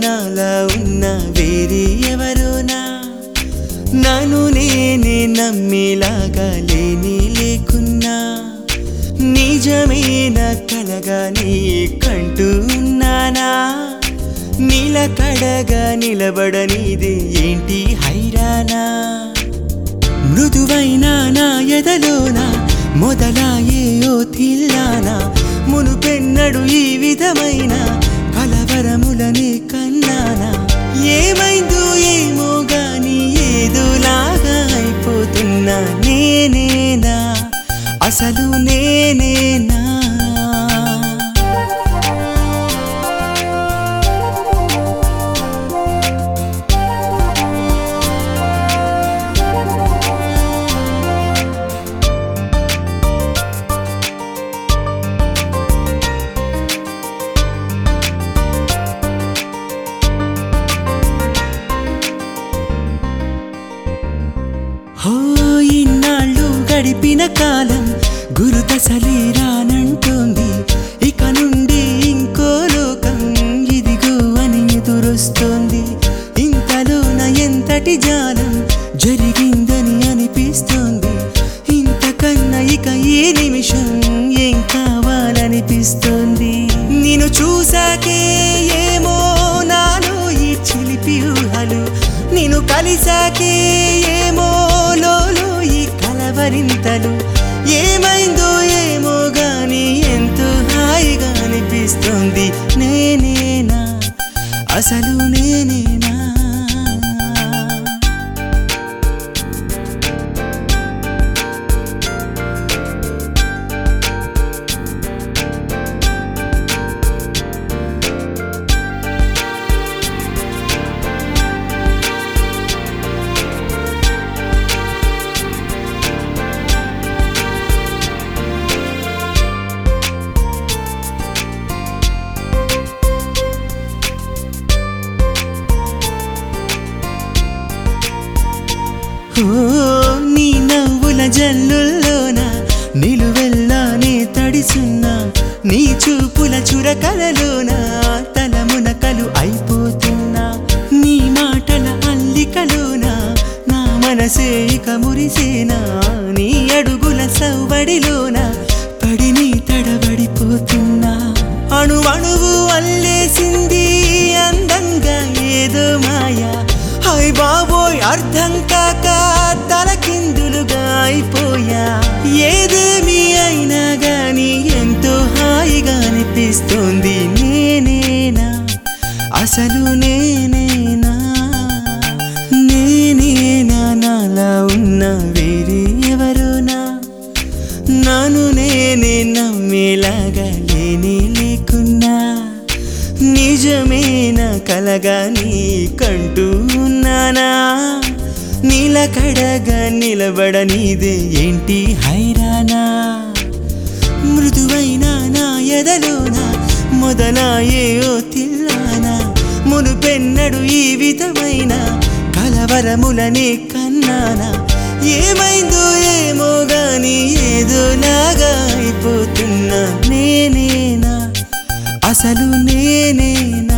నాలా ఉన్న వేరే ఎవరోనా నన్ను నేనే నమ్మేలాగా లేనే లేకున్నా నిజమైన కలగా నీ కంటూ ఉన్నానా నీలకడగా నిలబడనిదే ఏంటి హైరానా మృదువైన నా ఎదలోన మొదలాయే ఓ తిల్లానా మునుపెన్నడు ఈ విధమైన కలవరములనే కన్నానా ఏమైందో ఏమో గాని ఏదోలాగా అయిపోతున్నా నేనేనా అసలు నేనేనా హో ఇన్నాళ్ళు గడిపిన కాలం గురుతసలే రానంటోంది ఇక నుండి ఇంకో లోకం ఇదిగో అని ఎదురొస్తోంది ఇంతలోన ఎంతటి జాలం జరిగిందని అనిపిస్తోంది ఇంతకన్నా ఇక ఏ నిమిషం ఏం కావాలనిపిస్తోంది నేను చూసాకే ఏమో నాలో ఈ చిలిపి ఊహలు నేను కలిసాకే ఏమో లోలో ఈ కలవరింతలు ఏమైందో ఏమో గాని ఎంతో హాయిగా అనిపిస్తోంది నేనేనా అసలు నేనేనా ఓ నీ నవ్వుల జల్లుల్లోన నిలువెల్లానే తడిసున్నా నీ చూపుల చురకలలోన తలమునకలు అయిపోతున్నా నీ మాటల అల్లికలోన నా మనసే ఇక మురిసేనా నీ అడుగుల సవ్వడిలోన పడి నీ తడబడిపోతున్నా అణు అణువు అల్లేసింది అందంగా ఏదో మాయా హై బాబోయ్ అర్థం కాక తలకిందులుగా అయిపోయా ఏదేమి అయినా గాని ఎంతో హాయిగా అనిపిస్తోంది నేనేనా అసలు నేనేనా నేనేనా నాలా ఉన్న వేరే ఎవరోనా నన్ను నేనే నమ్మేలాగా లేనే లేకున్నా నిజమేన కలగా నీ కంటూ ఉన్నానా నీలకడగా నిలబడనిదే ఏంటి హైరానా మృదువైన నా ఎదలోన మొదలాయే ఓ తిల్లానా మునుపెన్నడు ఈ విధమైన కలవరములనే కన్నానా ఏమైందో ఏమో గాని ఏదోలాగా అయిపోతున్నా నేనేనా అసలు నేనేనా